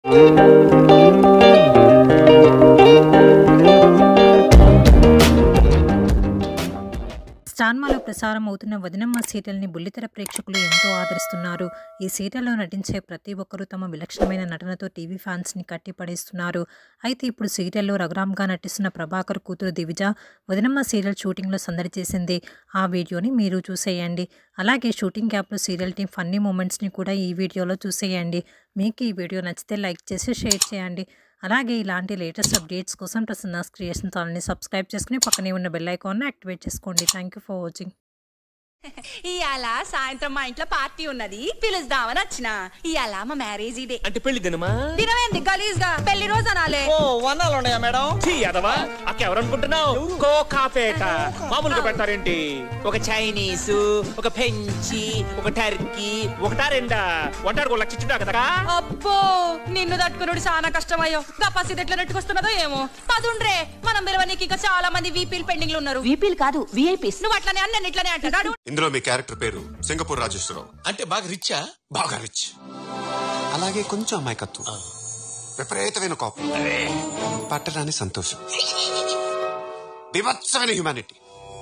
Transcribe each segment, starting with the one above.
స్టార్మాలో ప్రసారం అవుతున్న వదినమ్మ సీరియల్ని బుల్లితెర ప్రేక్షకులు ఎంతో ఆదరిస్తున్నారు ఈ సీరియల్లో నటించే ప్రతి ఒక్కరూ తమ విలక్షణమైన నటనతో టీవీ ఫ్యాన్స్ని కట్టిపడేస్తున్నారు అయితే ఇప్పుడు సీరియల్లో రఘురామ్గా నటిస్తున్న ప్రభాకర్ కూతురు దివిజ వదినమ్మ సీరియల్ షూటింగ్లో సందడి చేసింది ఆ వీడియోని మీరు చూసేయండి అలాగే షూటింగ్ గ్యాప్లో సీరియల్ టీం ఫన్నీ మూమెంట్స్ని కూడా ఈ వీడియోలో చూసేయండి మీకు ఈ వీడియో నచ్చితే లైక్ చేసి షేర్ చేయండి అలాగే ఇలాంటి లేటెస్ట్ అప్డేట్స్ కోసం ప్రసన్నాస్ క్రియేషన్ ఛానల్ని సబ్స్క్రైబ్ చేసుకుని పక్కనే ఉన్న బెల్ ఐకాన్ని యాక్టివేట్ చేసుకోండి థ్యాంక్ యూ ఫర్ వాచింగ్ ఇవాళ సాయంత్రం మా ఇంట్లో పార్టీ ఉన్నది పిలుస్తామని వచ్చిన ఇవాళ మా మ్యారేజ్ ఇదే అంటే పెళ్లి దినమా దినమేంది గలీజ్ గా పెళ్లి రోజు అనాలే ఓ వన్నాలు ఉన్నాయా మేడం ఛీ, అదవా అక్క ఎవరనుకుంటున్నావు కోకాపేట మామూలుగా పెడతారేంటి ఒక చైనీస్ ఒక పెంచి ఒక టర్కీ ఒకటా రెండా వంటారు ఒక లక్ష ఇచ్చుంటా కదా అబ్బో నిన్ను తట్టుకునుడు చాలా కష్టమయ్యో గపాసి ఎట్లా నెట్టుకొస్తున్నదో ఏమో పదుండ్రే మనం పిలవనీకి ఇంకా చాలా మంది వీపీలు పెండింగ్ లో ఉన్నారు వీపీలు కాదు విఐపీస్ నువ్వు అట్లనే అన్న ఇట్లనే అంటున్నాడు ఇందులో మీ క్యారెక్టర్ పేరు సింగపూర్ రాజేశ్వరరావు అంటే బాగా రిచ్చా బాగా రిచ్ అలాగే కొంచెం అమాయకత్వం విపరీతమైన కోపం పట్టరాని సంతోషం వివత్సమైన హ్యుమానిటీ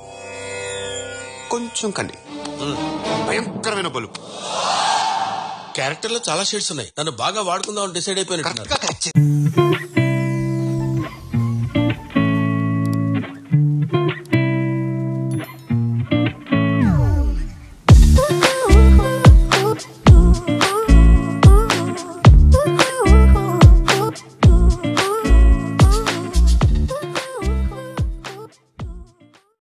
కొంచెం కన్ని భయంకరమైన బలుపు క్యారెక్టర్ లో చాలా షేడ్స్ ఉన్నాయి నన్ను బాగా వాడుకుందాం డిసైడ్ అయిపోయినట్టున్నారు కరెక్ట్ గా catch చేశారు.